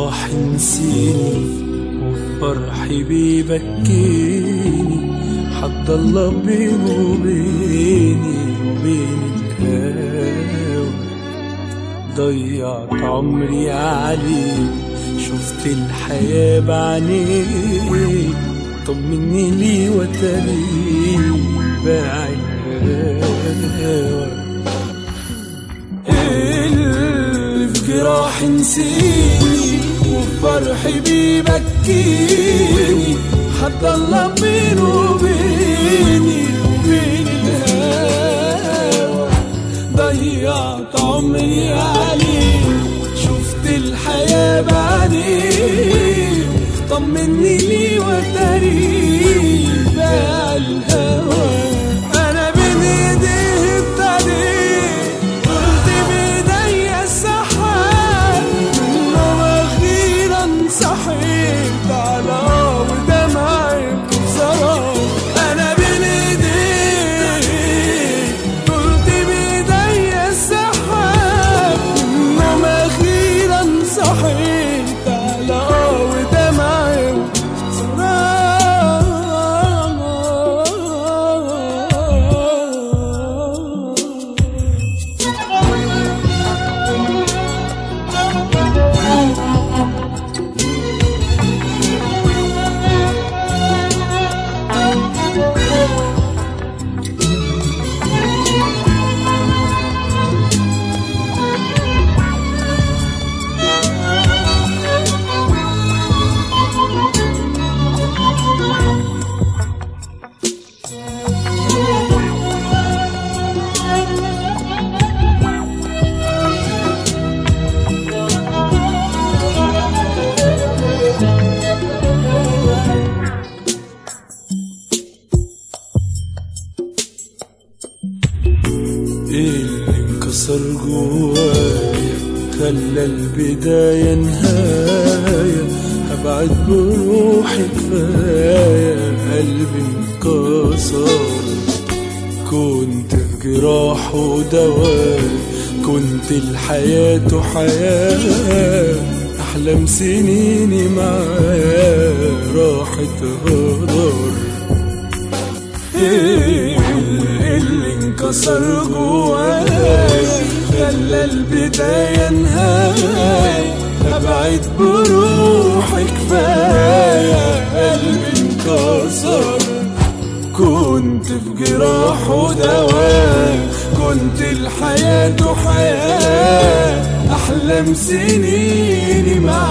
جراح نسيني وفرحي بيبكيني حد الله بينه وبيني وبين الهوى ضيعت عمري عليك شفت الحياة بعينيك طمني لي وتري باع الهوى اللي في جراح نسيني وفرحي بيبكيني حد الله بينه وبيني وبين الهوى ضيعت عمري عليك شفت الحياة بعدين طمني لي وتري باع الهوى انا بين ايديه ابتديت قلت بايديا السحاب منه اخيرا صحيت على ودمعي بسراب انا بين ايديه قلت بايديا السحاب منه اخيرا صحيت على ودمعي بسراب اللي انكسر جوايا خلى البداية نهاية هبعد بروحي كفاية قلبي انكسر كنت في جراح ودواء كنت الحياة حياة أحلام سنيني معاه راحت هدر اللي انكسر جوايا خلى البداية نهاية أبعد بروحي كفاية قلبي انكسر كنت في جراح ودواء كنت الحياة حياة أحلام سنيني معاك